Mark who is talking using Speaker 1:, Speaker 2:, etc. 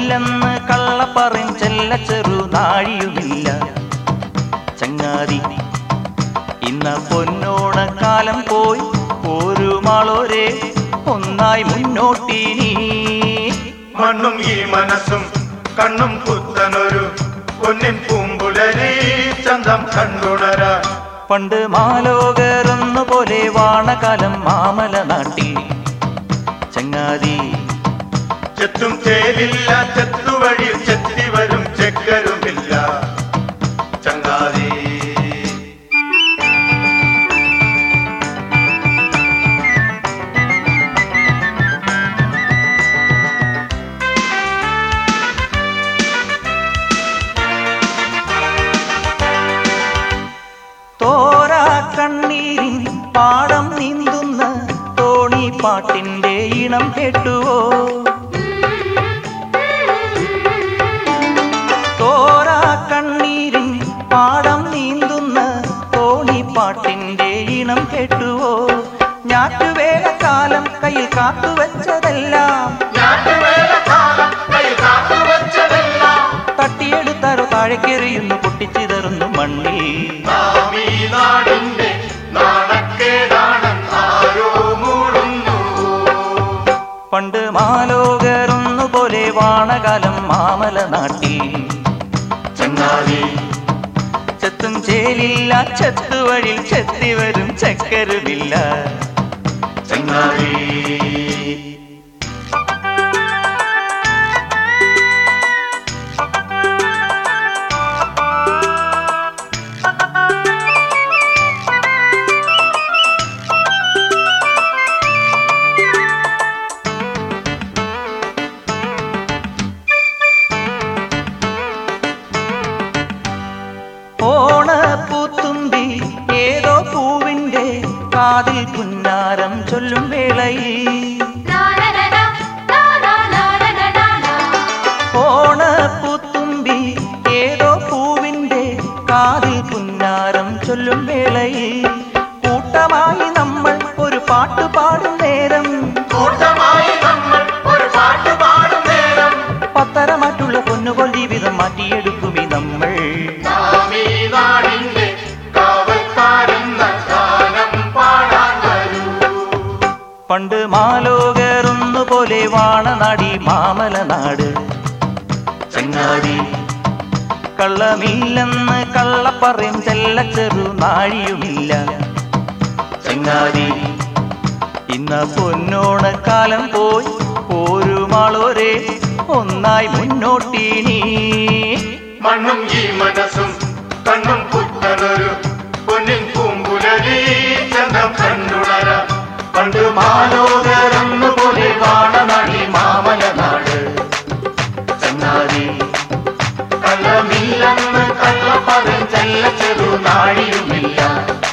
Speaker 1: കള്ളമില്ലെന്ന് കള്ളപ്പറയും ചെല്ല ചെറു നാഴിയുമില്ല ചങ്ങാതി ഇന്ന പൊന്നോണക്കാലം പോയി ഒരു മാളോരെ ഒന്നായി മുന്നോട്ടിനി
Speaker 2: മണ്ണും ഈ മനസ്സും കണ്ണും പുത്തനൊരു പൊന്നിൻ പൂമ്പുലരി ചന്തം കണ്ടുണരാ
Speaker 1: പണ്ട് മാലോകരെന്നു പോലെ വാണകാലം മാമല നാട്ടിൽ ചങ്ങാതി
Speaker 2: ചെത്തും ചേലില്ല ചെത്തുവഴി ചെത്തി വരും ചെക്കരുമില്ല ചങ്ങാതി
Speaker 1: തോരാ കണ്ണീരിൻ പാടം നീന്തുന്ന തോണി പാട്ടിന്റെ ഈണം കേട്ടുവോ തോരാ കണ്ണീരിൻ പാടം നീന്തുന്ന തോണി പാട്ടിന്റെ ഈണം കേട്ടുവോ ഞാറ്റുവേലക്കാലം കയ്യിൽ കാത്തുവച്ചതെല്ലാം തട്ടിയെടുത്താരോ താഴേക്കെറിയുന്നു പൊട്ടിച്ചിതറുന്നു മണ്ണിൽ
Speaker 2: നാം ഈ നാടിന്റെ നാണക്കേടാണെന്ന് ആരോ മൂടുന്നു
Speaker 1: പണ്ട് മാലോകരൊന്നു പോലെ വാണകാലം മാമല നാട്ടിൽ
Speaker 2: ചങ്ങാതി
Speaker 1: ചെത്തും ചേലില്ല ചെത്തുവഴിൽ ചെത്തി വരും ചക്കരുമില്ല
Speaker 2: ചങ്ങാതി
Speaker 1: ഓണപ്പൂത്തുമ്പി ഏതോ പൂവിന്റെ കാതിൽ പുന്നാരം ചൊല്ലും വേളയിൽ ഓണപ്പൂത്തുമ്പി ഏതോ പൂവിന്റെ കാതിൽ പുന്നാരം ചൊല്ലും വേളയിൽ കൂട്ടമായി നമ്മൾ ഒരു പാട്ട് പാടും നേരം
Speaker 2: കൂട്ടമായി നമ്മൾ ഒരു പാട്ട് പാടും നേരം
Speaker 1: പത്തരമാറ്റുള്ള പൊന്നുപോൽ ജീവിതം മാറ്റിയെടുക്കുമി നമ്മൾ
Speaker 2: നാം ഈ നാടിന്റെ കാവൽക്കാരെന്ന ഗാനം പാടാൻ വരൂ
Speaker 1: പണ്ട് മാലോകരൊന്നു പോലെ വാണനാടി മാമല നാട് ചങ്ങാതി കള്ളമില്ലെന്ന് കള്ളപ്പറയും ചെല്ല ചെറു നാഴിയുമില്ല ചങ്ങാതി ഇന്ന പൊന്നോണക്കാലം പോയി ഒരു മാളോരെ ഒന്നായി മുന്നോട്ടിനി
Speaker 2: മണ്ണും ഈ മനസ്സും കണ്ണും പുത്തനൊരു പൊന്നിൻ പൂമ്പുലരി ചന്തം കണ്ടുണര പണ്ട് മാലോകരന്നു പോലെ വാണനടി മാമല നാട്
Speaker 1: ചങ്ങാതി
Speaker 2: കള്ളമില്ലെന്ന് കള്ളപ്പറം ചെല്ല ചെറു നാഴിയുമില്ല